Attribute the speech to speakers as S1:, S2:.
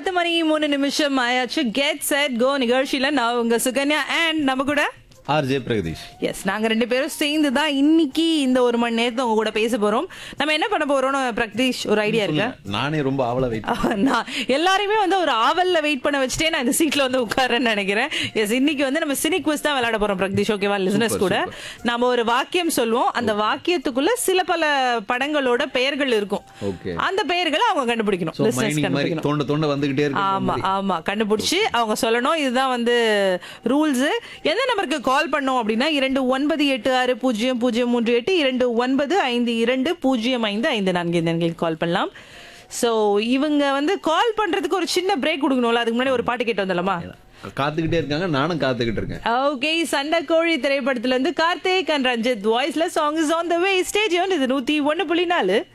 S1: பத்து மணி மூணு நிமிஷம் ஆயாச்சு கெட் செட் கோ நிகழ்ச்சியில நான் உங்க சுகன்யா அண்ட் நம்ம கூட
S2: ஆர்ஜே பிரகதீஷ்
S1: எஸ் நாங்க ரெண்டு பேரும் சேர்ந்து தான் இன்னைக்கு இந்த ஒரு மணி நேரத்தை உங்க கூட பேச போறோம் நம்ம என்ன பண்ண போறோம்னு பிரக்தீஷ் ஒரு ஐடியா இருக்கா
S2: நானே ரொம்ப ஆவலா வெயிட்
S1: நான் எல்லாரையுமே வந்து ஒரு ஆவல்ல வெயிட் பண்ண வச்சுட்டே நான் இந்த சீட்ல வந்து உட்காரேன்னு நினைக்கிறேன் எஸ் இன்னைக்கு வந்து நம்ம சினிக் குவிஸ் தான் விளையாட போறோம் பிரக்தீஷ் ஓகேவா லிசனர்ஸ் கூட நாம ஒரு வாக்கியம் சொல்லுவோம் அந்த வாக்கியத்துக்குள்ள சில பல படங்களோட பெயர்கள் இருக்கும்
S2: ஓகே
S1: அந்த பெயர்களை அவங்க கண்டுபிடிக்கணும்
S2: சோ
S1: listeners
S2: மைனிங் மாதிரி
S1: கண்டுபிடிக்கணும்
S2: தோண்ட தோண்ட வந்துகிட்டே இருக்கு
S1: ஆமா ஆமா கண்டுபிடிச்சு அவங்க சொல்லணும் இதுதான் வந்து ரூல்ஸ் எந்த நம்பருக்கு கால் பண்ணோம் அப்படின்னா இரண்டு ஒன்பது எட்டு ஆறு பூஜ்ஜியம் பூஜ்ஜியம் மூன்று எட்டு இரண்டு ஒன்பது ஐந்து இரண்டு பூஜ்ஜியம் ஐந்து ஐந்து நான்கு இந்த எண்களுக்கு கால் பண்ணலாம் சோ இவங்க வந்து கால் பண்றதுக்கு ஒரு சின்ன பிரேக் கொடுக்கணும்ல அதுக்கு முன்னாடி ஒரு பாட்டு கேட்டு வந்துடலாமா
S2: காத்துக்கிட்டே இருக்காங்க நானும் காத்துக்கிட்டு இருக்கேன்
S1: ஓகே சண்டை கோழி திரைப்படத்துல இருந்து கார்த்திக் அண்ட் ரஞ்சித் வாய்ஸ்ல song is on the way stage இது நூத்தி ஒன்னு புள்ளி நாலு